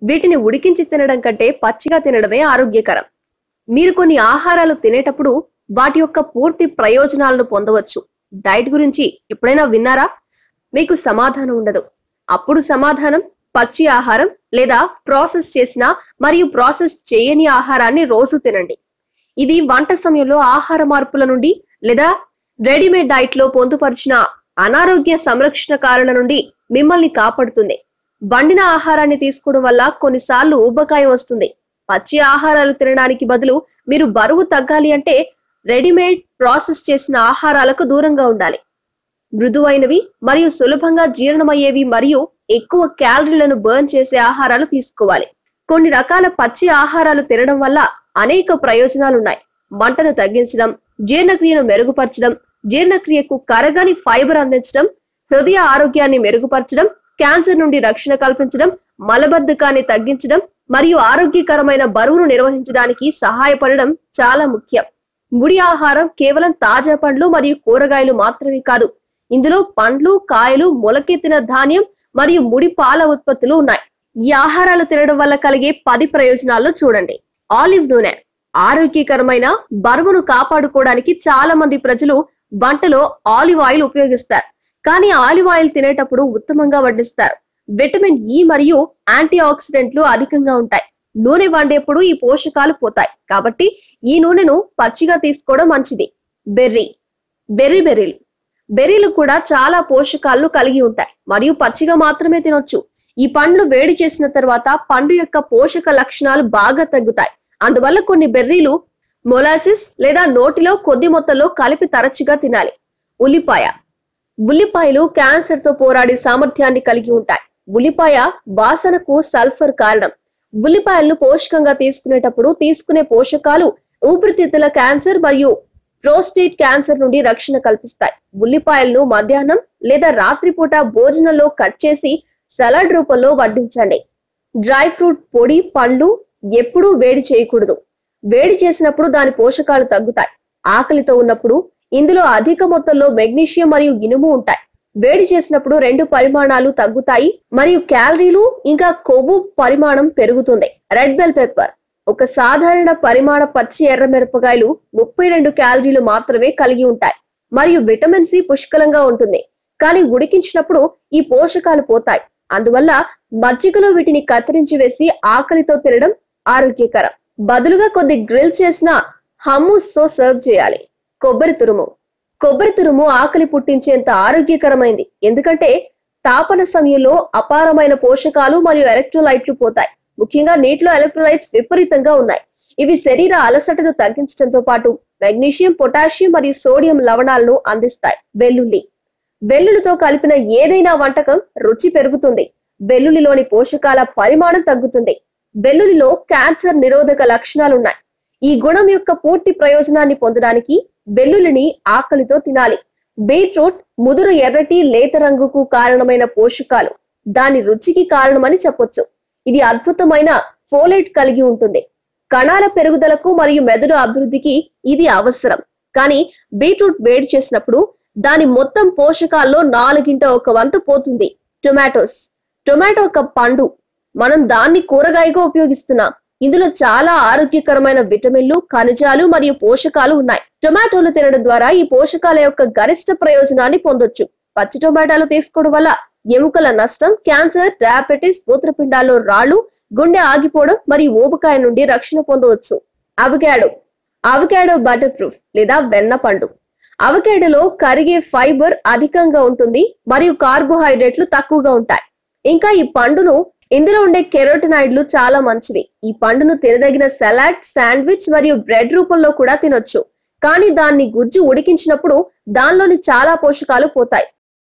వీటిని ఉడికించి తినడం కంటే పచ్చిగా తినడమే ఆరోగ్యకరం మీరు కొన్ని ఆహారాలు తినేటప్పుడు వాటి యొక్క పూర్తి ప్రయోజనాలను పొందవచ్చు డైట్ గురించి ఎప్పుడైనా విన్నారా మీకు సమాధానం ఉండదు అప్పుడు సమాధానం పచ్చి ఆహారం లేదా ప్రాసెస్ చేసిన మరియు ప్రాసెస్ చేయని ఆహారాన్ని రోజు తినండి ఇది వంట సమయంలో ఆహార మార్పుల నుండి లేదా రెడీమేడ్ డైట్ లో పొందుపరిచిన అనారోగ్య సంరక్షణ కారణ నుండి మిమ్మల్ని కాపాడుతుంది వండిన ఆహారాన్ని తీసుకోవడం వల్ల కొన్నిసార్లు ఊబకాయ వస్తుంది పచ్చి ఆహారాలు తినడానికి బదులు మీరు బరువు తగ్గాలి అంటే రెడీమేడ్ ప్రాసెస్ చేసిన ఆహారాలకు దూరంగా ఉండాలి మృదువైనవి మరియు సులభంగా జీర్ణమయ్యేవి మరియు ఎక్కువ క్యాలరీలను బర్న్ చేసే ఆహారాలు తీసుకోవాలి కొన్ని రకాల పచ్చి ఆహారాలు తినడం వల్ల అనేక ప్రయోజనాలున్నాయి మంటను తగ్గించడం జీర్ణక్రియను మెరుగుపరచడం జీర్ణక్రియకు కరగని ఫైబర్ అందించడం హృదయ ఆరోగ్యాన్ని మెరుగుపరచడం క్యాన్సర్ నుండి రక్షణ కల్పించడం మలబద్ధకాన్ని తగ్గించడం మరియు ఆరోగ్యకరమైన బరువును నిర్వహించడానికి సహాయపడడం చాలా ముఖ్యం ముడి ఆహారం కేవలం తాజా పండ్లు మరియు కూరగాయలు మాత్రమే కాదు ఇందులో పండ్లు కాయలు మొలకెత్తిన ధాన్యం మరియు ముడి పాల ఉత్పత్తులు ఉన్నాయి ఈ ఆహారాలు తినడం వల్ల కలిగే పది ప్రయోజనాలను చూడండి ఆలివ్ నూనె ఆరోగ్యకరమైన బరువును కాపాడుకోవడానికి చాలా మంది ప్రజలు వంటలో ఆలివ్ ఆయిల్ ఉపయోగిస్తారు కానీ ఆలివ్ ఆయిల్ తినేటప్పుడు ఉత్తమంగా వడ్డిస్తారు విటమిన్ ఇ మరియు యాంటీ ఆక్సిడెంట్లు అధికంగా ఉంటాయి నూనె వండేప్పుడు ఈ పోషకాలు పోతాయి కాబట్టి ఈ నూనెను పచ్చిగా తీసుకోవడం మంచిది బెర్రీ బెర్రీ బెర్రీలు బెర్రీలు కూడా చాలా పోషకాలను కలిగి ఉంటాయి మరియు పచ్చిగా మాత్రమే తినొచ్చు ఈ పండ్లు వేడి చేసిన తర్వాత పండు యొక్క పోషక లక్షణాలు బాగా తగ్గుతాయి అందువల్ల కొన్ని బెర్రీలు మొలాసిస్ లేదా నోటిలో కొద్ది మొత్తంలో కలిపి తరచుగా తినాలి ఉల్లిపాయ ఉల్లిపాయలు క్యాన్సర్ తో పోరాడే సామర్థ్యాన్ని కలిగి ఉంటాయి ఉల్లిపాయ వాసనకు సల్ఫర్ కారణం ఉల్లిపాయలను పోషకంగా తీసుకునేటప్పుడు తీసుకునే పోషకాలు ఊపిరితిత్తుల క్యాన్సర్ మరియు ప్రోస్టేట్ క్యాన్సర్ నుండి రక్షణ కల్పిస్తాయి ఉల్లిపాయలను మధ్యాహ్నం లేదా రాత్రిపూట భోజనంలో కట్ చేసి సలాడ్ రూపంలో వడ్డించండి డ్రై ఫ్రూట్ పొడి పళ్ళు ఎప్పుడూ వేడి చేయకూడదు వేడి చేసినప్పుడు దాని పోషకాలు తగ్గుతాయి ఆకలితో ఉన్నప్పుడు ఇందులో అధిక మొత్తంలో మెగ్నీషియం మరియు ఇనుము ఉంటాయి వేడి చేసినప్పుడు రెండు పరిమాణాలు తగ్గుతాయి మరియు క్యాలరీలు ఇంకా కొవ్వు పరిమాణం పెరుగుతుంది రెడ్ బెల్ పెప్పర్ ఒక సాధారణ పరిమాణ పచ్చి ఎర్ర మిరపకాయలు ముప్పై రెండు క్యాలరీలు మాత్రమే కలిగి ఉంటాయి మరియు విటమిన్ సి పుష్కలంగా ఉంటుంది కానీ ఉడికించినప్పుడు ఈ పోషకాలు పోతాయి అందువల్ల మజ్జిగలో వీటిని కత్తిరించి వేసి ఆకలితో తినడం ఆరోగ్యకరం బదులుగా కొద్ది గ్రిల్ చేసిన హమ్మూస్ తో సర్వ్ చేయాలి కొబ్బరి తురుము కొబ్బరి తురుము ఆకలి పుట్టించేంత ఆరోగ్యకరమైంది ఎందుకంటే తాపన సమయంలో అపారమైన పోషకాలు మరియు ఎలక్ట్రోలైట్లు పోతాయి ముఖ్యంగా నీటిలో ఎలక్ట్రోలైట్స్ విపరీతంగా ఉన్నాయి ఇవి శరీర అలసటను తగ్గించడంతో పాటు మెగ్నీషియం పొటాషియం మరియు సోడియం లవణాలను అందిస్తాయి వెల్లుల్లి వెల్లుల్లితో కలిపిన ఏదైనా వంటకం రుచి పెరుగుతుంది వెల్లుల్లిలోని పోషకాల పరిమాణం తగ్గుతుంది వెల్లుల్లిలో క్యాన్సర్ నిరోధక లక్షణాలున్నాయి ఈ గుణం యొక్క పూర్తి ప్రయోజనాన్ని పొందడానికి వెల్లుల్లిని ఆకలితో తినాలి బీట్రూట్ ముదురు ఎర్రటి లేత రంగుకు కారణమైన పోషకాలు దాని రుచికి కారణమని చెప్పొచ్చు ఇది అద్భుతమైన ఫోలేట్ కలిగి ఉంటుంది కణాల పెరుగుదలకు మరియు మెదడు అభివృద్ధికి ఇది అవసరం కానీ బీట్రూట్ వేడి చేసినప్పుడు దాని మొత్తం పోషకాల్లో నాలుగింట ఒక వంతు పోతుంది టొమాటోస్ టొమాటో ఒక పండు మనం దాన్ని కూరగాయగా ఉపయోగిస్తున్నాం ఇందులో చాలా ఆరోగ్యకరమైన విటమిన్లు ఖనిజాలు మరియు పోషకాలు ఉన్నాయి టొమాటోలు తినడం ద్వారా ఈ పోషకాల యొక్క గరిష్ట ప్రయోజనాన్ని పొందొచ్చు పచ్చి టొమాటాలు తీసుకోవడం వల్ల ఎముకల నష్టం క్యాన్సర్ డయాబెటిస్ మూత్రపిండాల్లో రాళ్లు గుండె ఆగిపోవడం మరియు ఊబకాయ నుండి రక్షణ పొందవచ్చు అవకాడో అవకాడో బటర్ ప్రూఫ్ లేదా వెన్న పండు అవకాడోలో కరిగే ఫైబర్ అధికంగా ఉంటుంది మరియు కార్బోహైడ్రేట్లు తక్కువగా ఉంటాయి ఇంకా ఈ పండును ఇందులో ఉండే కెరోటినాయిడ్లు చాలా మంచివి ఈ పండును తినదగిన సలాడ్ శాండ్విచ్ మరియు బ్రెడ్ రూపంలో కూడా తినొచ్చు కానీ దాన్ని గుజ్జు ఉడికించినప్పుడు దానిలోని చాలా పోషకాలు పోతాయి